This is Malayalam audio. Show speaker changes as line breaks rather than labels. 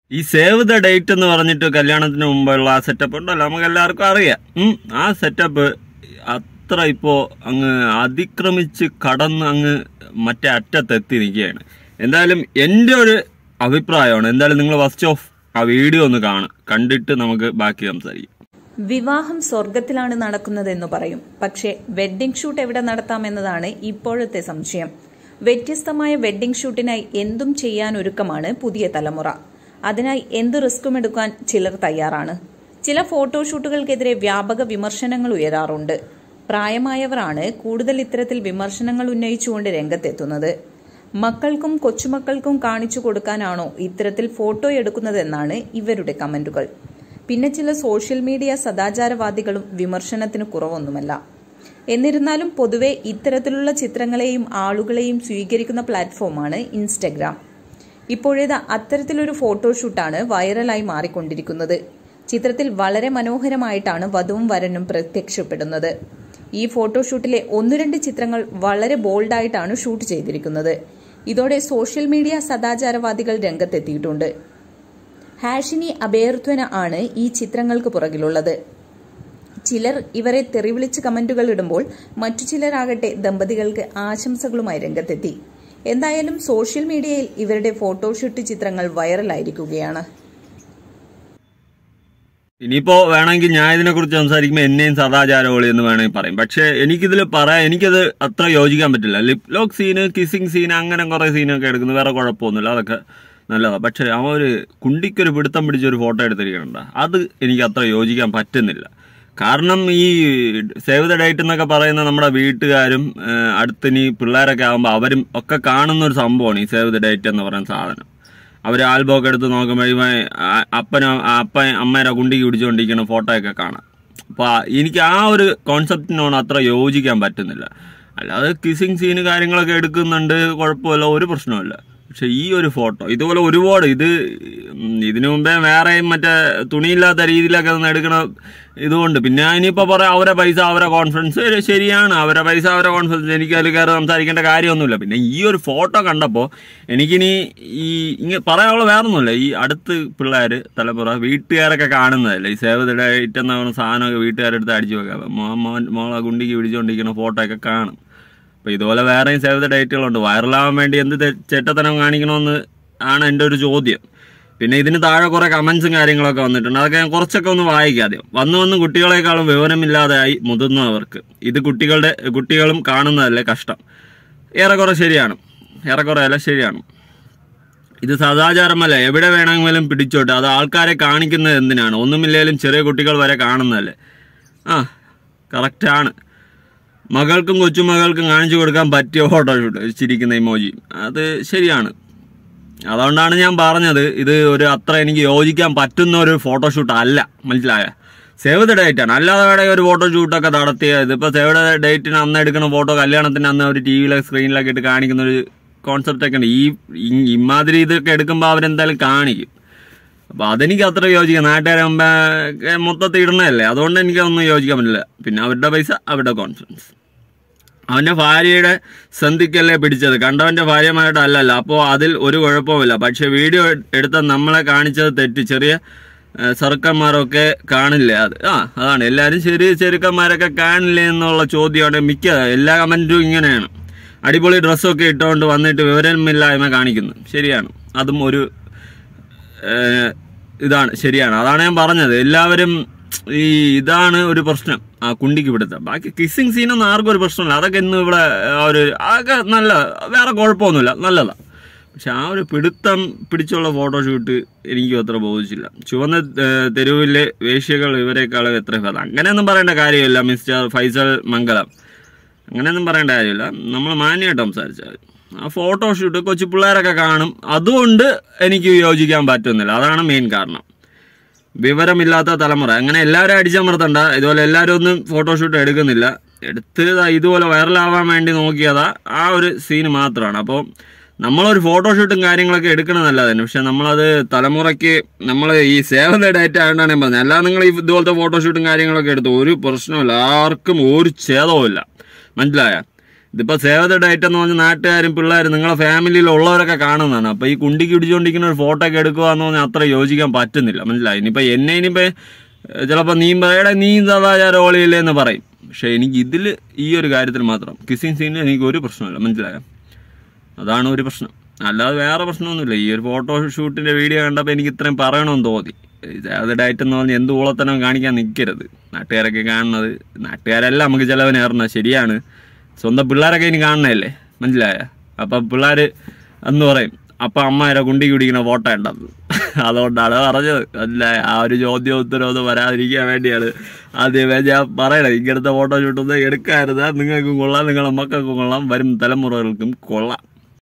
ഈ സേവ് ദ ഡേറ്റ് എന്ന് പറഞ്ഞിട്ട് കല്യാണത്തിന് മുമ്പുള്ള ആ സെറ്റപ്പ് ഉണ്ടല്ലോ നമുക്ക് എല്ലാവർക്കും അറിയാം ഉം, ആ സെറ്റപ്പ് അത്ര ഇപ്പോൾ അങ്ങ് അതിക്രമിച്ച് കടന്ന് അങ്ങ് മറ്റേ അറ്റത്തെത്തി നിൽക്കുകയാണ് എന്തായാലും എൻ്റെ ഒരു അഭിപ്രായമാണ് എന്തായാലും നിങ്ങൾ ഫസ്റ്റ് ഓഫ് ആ വീഡിയോ ഒന്ന് കാണും കണ്ടിട്ട് നമുക്ക് ബാക്കി സംസാരിക്കാം
വിവാഹം സ്വർഗത്തിലാണ് നടക്കുന്നതെന്ന് പറയും പക്ഷേ വെഡ്ഡിംഗ് ഷൂട്ട് എവിടെ നടത്താമെന്നതാണ് ഇപ്പോഴത്തെ സംശയം വ്യത്യസ്തമായ വെഡ്ഡിംഗ് ഷൂട്ടിനായി എന്തും ചെയ്യാൻ ഒരുക്കമാണ് പുതിയ തലമുറ അതിനായി എന്ത് റിസ്ക്കും എടുക്കാൻ ചിലർ തയ്യാറാണ് ചില ഫോട്ടോഷൂട്ടുകൾക്കെതിരെ വ്യാപക വിമർശനങ്ങൾ ഉയരാറുണ്ട് പ്രായമായവരാണ് കൂടുതൽ ഇത്തരത്തിൽ വിമർശനങ്ങൾ ഉന്നയിച്ചുകൊണ്ട് രംഗത്തെത്തുന്നത് മക്കൾക്കും കൊച്ചുമക്കൾക്കും കാണിച്ചു കൊടുക്കാനാണോ ഇത്തരത്തിൽ ഫോട്ടോ എടുക്കുന്നതെന്നാണ് ഇവരുടെ കമന്റുകൾ പിന്നെ ചില സോഷ്യൽ മീഡിയ സദാചാരവാദികളും വിമർശനത്തിന് കുറവൊന്നുമല്ല എന്നിരുന്നാലും പൊതുവെ ഇത്തരത്തിലുള്ള ചിത്രങ്ങളെയും ആളുകളെയും സ്വീകരിക്കുന്ന പ്ലാറ്റ്ഫോമാണ് ഇൻസ്റ്റഗ്രാം ഇപ്പോഴേത് അത്തരത്തിലൊരു ഫോട്ടോഷൂട്ടാണ് വൈറലായി മാറിക്കൊണ്ടിരിക്കുന്നത് ചിത്രത്തിൽ വളരെ മനോഹരമായിട്ടാണ് വധുവും വരനും പ്രത്യക്ഷപ്പെടുന്നത് ഈ ഫോട്ടോഷൂട്ടിലെ ഒന്നു രണ്ട് ചിത്രങ്ങൾ വളരെ ബോൾഡായിട്ടാണ് ഷൂട്ട് ചെയ്തിരിക്കുന്നത് ഇതോടെ സോഷ്യൽ മീഡിയ സദാചാരവാദികൾ രംഗത്തെത്തിയിട്ടുണ്ട് ഹാഷിനി അഭയർധ്വന ആണ് ഈ ചിത്രങ്ങൾക്ക് പുറകിലുള്ളത് ചിലർ ഇവരെ തെറിവിളിച്ച് കമന്റുകൾ ഇടുമ്പോൾ മറ്റു ചിലരാകട്ടെ ദമ്പതികൾക്ക് ആശംസകളുമായി രംഗത്തെത്തി എന്തായാലും സോഷ്യൽ മീഡിയയിൽ ഇവരുടെ ഫോട്ടോഷൂട്ട് ചിത്രങ്ങൾ വൈറലായിരിക്കുകയാണ്
ഇനിയിപ്പോ വേണമെങ്കിൽ ഞാൻ ഇതിനെ കുറിച്ച് സംസാരിക്കുമ്പോൾ എന്നെയും സദാചാരവളി എന്ന് വേണമെങ്കിൽ പറയും പക്ഷെ എനിക്കിതിൽ പറയാൻ എനിക്കത് അത്ര യോജിക്കാൻ പറ്റില്ല lip lock scene kissing scene അങ്ങനെ കുറെ സീനൊക്കെ എടുക്കുന്നു വേറെ കുഴപ്പമൊന്നുമില്ല അതൊക്കെ നല്ലതാണ് പക്ഷെ ആ ഒരു കുണ്ടിക്കൊരു പിടുത്തം പിടിച്ചൊരു ഫോട്ടോ എടുത്തിരിക്കണുണ്ട് അത് എനിക്ക് അത്ര യോജിക്കാൻ പറ്റുന്നില്ല കാരണം ഈ സേവ് ദ ഡേറ്റ് എന്നൊക്കെ പറയുന്ന നമ്മുടെ വീട്ടുകാരും ഏഹ്, അടുത്തിനി പിള്ളേരൊക്കെ ആകുമ്പോൾ അവരും ഒക്കെ കാണുന്ന ഒരു സംഭവമാണ് ഈ സേവ് ദ ഡേറ്റ് എന്ന് പറയുന്ന സാധനം അവർ ആൽബമൊക്കെ എടുത്ത് നോക്കുമ്പോൾ ഇവൻ ആ- അപ്പനും അപ്പൻ അമ്മേരെ കുണ്ടിക്ക് പിടിച്ചുകൊണ്ടിരിക്കുന്ന ഫോട്ടോ ഒക്കെ കാണാം അപ്പോൾ എനിക്ക് ആ ഒരു കോൺസെപ്റ്റിനോട് അത്ര യോജിക്കാൻ പറ്റുന്നില്ല അല്ലാതെ കിസിങ് സീന് കാര്യങ്ങളൊക്കെ എടുക്കുന്നുണ്ട് കുഴപ്പമില്ല ഒരു പ്രശ്നമില്ല പക്ഷെ ഈ ഒരു ഫോട്ടോ ഇതുപോലെ ഒരുപാട് ഇത് ഉം, ഇതിനു മുമ്പേ വേറെയും മറ്റേ തുണിയില്ലാത്ത രീതിയിലൊക്കെ ഒന്ന് എടുക്കണ ഇതുകൊണ്ട് പിന്നെ ഇനിയിപ്പോൾ പറയാം അവരെ പൈസ അവരെ കോൺഫിഡൻസ് ശരിയാണ് അവരെ പൈസ അവരെ കോൺഫിഡൻസ് എനിക്ക് അതിൽ കയറി സംസാരിക്കേണ്ട കാര്യമൊന്നുമില്ല പിന്നെ ഈ ഒരു ഫോട്ടോ കണ്ടപ്പോൾ എനിക്കിനി ഈ ഇങ്ങനെ പറയാനുള്ള വേറൊന്നുമില്ല ഈ അടുത്ത് പിള്ളേർ തലമുറ വീട്ടുകാരൊക്കെ കാണുന്നതല്ലേ ഈ സേവ് ദ ഡേറ്റ് എന്ന പറഞ്ഞ സാധനമൊക്കെ വീട്ടുകാരെടുത്ത് അടിച്ചു വെക്കാം മോ മോൻ മോളെ കുണ്ടിക്ക് പിടിച്ചുകൊണ്ടിരിക്കുന്ന ഫോട്ടോ ഒക്കെ കാണും അപ്പോൾ ഇതുപോലെ വേറെയും സേവ് ദ ഡേറ്റുകളുണ്ട് വൈറലാവാൻ വേണ്ടി എന്ത് തെ- ചെറ്റത്തനം കാണിക്കണമെന്ന് ആണ് എൻ്റെ ഒരു ചോദ്യം പിന്നെ ഇതിന് താഴെ കുറേ കമൻസും കാര്യങ്ങളൊക്കെ വന്നിട്ടുണ്ട് അതൊക്കെ ഞാൻ കുറച്ചൊക്കെ ഒന്ന് വായിക്കാം ആദ്യം വന്നു വന്ന് കുട്ടികളെക്കാളും വിവരമില്ലാതെയായി മുതിർന്നവർക്ക് ഇത് കുട്ടികളുടെ കുട്ടികളും കാണുന്നതല്ലേ കഷ്ടം ഏറെക്കുറെ ശരിയാണ് ഏറെക്കുറെ അല്ല ശരിയാണ് ഇത് സദാചാരമല്ല എവിടെ വേണമെങ്കിലും പിടിച്ചോട്ടെ അത് ആൾക്കാരെ കാണിക്കുന്നത് എന്തിനാണ് ഒന്നുമില്ലേലും ചെറിയ കുട്ടികൾ വരെ കാണുന്നതല്ലേ ആ കറക്റ്റാണ് മകൾക്കും കൊച്ചുമകൾക്കും കാണിച്ചു കൊടുക്കാൻ പറ്റിയ ഫോട്ടോഷൂട്ട് ചിരിക്കുന്ന ഇമോജി അത് ശരിയാണ് അതുകൊണ്ടാണ് ഞാൻ പറഞ്ഞത് ഇത് ഒരു അത്ര എനിക്ക് യോജിക്കാൻ പറ്റുന്ന ഒരു ഫോട്ടോഷൂട്ട് അല്ല മനസ്സിലായ സേവ് ദ ഡേറ്റ് ആണ് അല്ലാതെ വേറെ ഒരു ഫോട്ടോഷൂട്ടൊക്കെ നടത്തിയ ഇതിപ്പോൾ സേവ് ദ ഡേറ്റിന് അന്ന് എടുക്കുന്ന ഫോട്ടോ കല്യാണത്തിന് അന്ന് ഒരു ടി വിയിലെ സ്ക്രീനിലൊക്കെ ഇട്ട് കാണിക്കുന്ന ഒരു കോൺസെപ്റ്റ് ഒക്കെ ഉണ്ട് ഈ ഈ- ഇമാതിരി ഇതൊക്കെ എടുക്കുമ്പോൾ അവരെന്തായാലും കാണിക്കും അപ്പൊ അതെനിക്ക് അത്ര യോജിക്കാം നാട്ടുകാരെ മുമ്പേ ഒക്കെ മൊത്തത്തിൽ ഇടണല്ലേ അതുകൊണ്ട് എനിക്കൊന്നും യോജിക്കാൻ പറ്റില്ല പിന്നെ അവരുടെ പൈസ അവരുടെ കോൺഫിഡൻസ് അവന്റെ ഭാര്യയുടെ സന്ധിക്കല്ലേ പിടിച്ചത് കണ്ടവന്റെ ഭാര്യമാരുടെ അല്ലല്ല അപ്പോൾ അതിൽ ഒരു കുഴപ്പവുമില്ല പക്ഷെ വീഡിയോ എടുത്ത നമ്മളെ കാണിച്ചത് തെറ്റ് ചെറിയ ഏഹ്, ചെറുക്കന്മാരൊക്കെ കാണില്ലേ അത് ആ അതാണ് എല്ലാവരും ചെറിയ ചെറുക്കന്മാരൊക്കെ കാണില്ലേ എന്നുള്ള ചോദ്യമാണ് മിക്ക എല്ലാ കമന്റും ഇങ്ങനെയാണ് അടിപൊളി ഡ്രസ്സൊക്കെ ഇട്ടുകൊണ്ട് വന്നിട്ട് വിവരമില്ലായ്മ കാണിക്കുന്നു ശരിയാണ് അതും ഒരു ഏഹ് ഇതാണ് ശരിയാണ് അതാണ് ഞാൻ പറഞ്ഞത് എല്ലാവരും ഈ ഇതാണ് ഒരു പ്രശ്നം ആ കുണ്ടിക്ക് പിടുത്തം ബാക്കി കിസ്സിങ് സീനൊന്നും ആർക്കും ഒരു പ്രശ്നമില്ല അതൊക്കെ ഇന്ന് ഇവിടെ ആ ഒരു അതൊക്കെ നല്ല വേറെ കുഴപ്പമൊന്നുമില്ല നല്ലതാ പക്ഷെ ആ ഒരു പിടുത്തം പിടിച്ചുള്ള ഫോട്ടോഷൂട്ട് എനിക്കും അത്ര ബോധിച്ചില്ല ചുവന്ന ഏഹ്, തെരുവിലെ വേശ്യകൾ ഇവരെക്കാളും എത്ര ഭേദം അങ്ങനെയൊന്നും പറയേണ്ട കാര്യമില്ല മിസ്റ്റർ ഫൈസൽ മംഗലം അങ്ങനെയൊന്നും പറയേണ്ട കാര്യമില്ല നമ്മൾ മാന്യമായിട്ട് സംസാരിച്ചാൽ മതി. ആ ഫോട്ടോഷൂട്ട് കൊച്ചു പിള്ളേരൊക്കെ കാണും അതുകൊണ്ട് എനിക്ക് യോജിക്കാൻ പറ്റുന്നില്ല അതാണ് മെയിൻ കാരണം വിവരമില്ലാത്ത തലമുറ അങ്ങനെ എല്ലാവരും അടിച്ചമർത്തണ്ട ഇതുപോലെ എല്ലാവരും ഒന്നും ഫോട്ടോഷൂട്ട് എടുക്കുന്നില്ല എടുത്ത് ദാ ഇതുപോലെ വൈറലാവാൻ വേണ്ടി നോക്കിയതാ ആ ഒരു സീന് മാത്രമാണ് അപ്പോൾ നമ്മളൊരു ഫോട്ടോഷൂട്ടും കാര്യങ്ങളൊക്കെ എടുക്കണമെന്നല്ല തന്നെ പക്ഷെ നമ്മളത് തലമുറയ്ക്ക് നമ്മൾ ഈ സേവ ഡേറ്റ ആയതുകൊണ്ടാണ് ഞാൻ പറഞ്ഞത് അല്ലാതെ നിങ്ങൾ ഈ ഇതുപോലത്തെ ഫോട്ടോഷൂട്ടും കാര്യങ്ങളൊക്കെ എടുത്തു ഒരു പ്രശ്നമില്ല ആർക്കും ഒരു ഛേദവും ഇല്ല മനസ്സിലായ ഇതിപ്പോ സേവ ദ ഡേറ്റ് എന്ന് പറഞ്ഞ നാട്ടുകാരും പിള്ളേരും നിങ്ങളെ ഫാമിലിയിൽ ഉള്ളവരൊക്കെ കാണുന്നതാണ് അപ്പൊ ഈ കുണ്ടിക്ക് പിടിച്ചുകൊണ്ടിരിക്കുന്ന ഒരു ഫോട്ടോ ഒക്കെ എടുക്കുക എന്ന് പറഞ്ഞാൽ അത്ര യോജിക്കാൻ പറ്റുന്നില്ല മനസ്സിലായി ഇനിയിപ്പോ എന്നെ ഇനിയിപ്പോ ചിലപ്പോ നീ പറയടെ നീ സദാചാര ഓളിയില്ലേ എന്ന് പറയും പക്ഷെ എനിക്ക് ഇതിൽ ഈ ഒരു കാര്യത്തിൽ മാത്രം കിസിങ് സീനിൽ എനിക്ക് ഒരു പ്രശ്നമില്ല മനസ്സിലായോ അതാണ് ഒരു പ്രശ്നം അല്ലാതെ വേറെ പ്രശ്നമൊന്നുമില്ല ഈ ഒരു ഫോട്ടോ ഷൂട്ടിന്റെ വീഡിയോ കണ്ടപ്പോൾ എനിക്ക് ഇത്രയും പറയണമെന്ന് തോന്നി അത് ഡയറ്റ് എന്ന് പറഞ്ഞാൽ എന്ത് ഊളത്തനം കാണിക്കാൻ നിൽക്കരുത് നാട്ടുകാരൊക്കെ കാണുന്നത് നാട്ടുകാരല്ല നമുക്ക് ചിലവന് ഏറണം ശരിയാണ് സ്വന്തം പിള്ളേരൊക്കെ ഇനി കാണണല്ലേ മനസ്സിലായ അപ്പം പിള്ളേർ എന്ന് പറയും അപ്പം അമ്മയുടെ കുണ്ടി കുടിക്കുന്ന ഫോട്ടോ ഉണ്ടത് അതുകൊണ്ടാണ് പറഞ്ഞത് അല്ല ആ ഒരു ചോദ്യം ഉത്തരവ് ഒന്നും വരാതിരിക്കാൻ വേണ്ടിയാണ് ആദ്യമേ ഞാൻ പറയണത് ഇങ്ങനത്തെ ഫോട്ടോ ഷൂട്ടൊന്നും എടുക്കരുത് നിങ്ങൾക്കും കൊള്ളാം നിങ്ങളുടെ മക്കൾക്കും കൊള്ളാം വരും തലമുറകൾക്കും കൊള്ളാം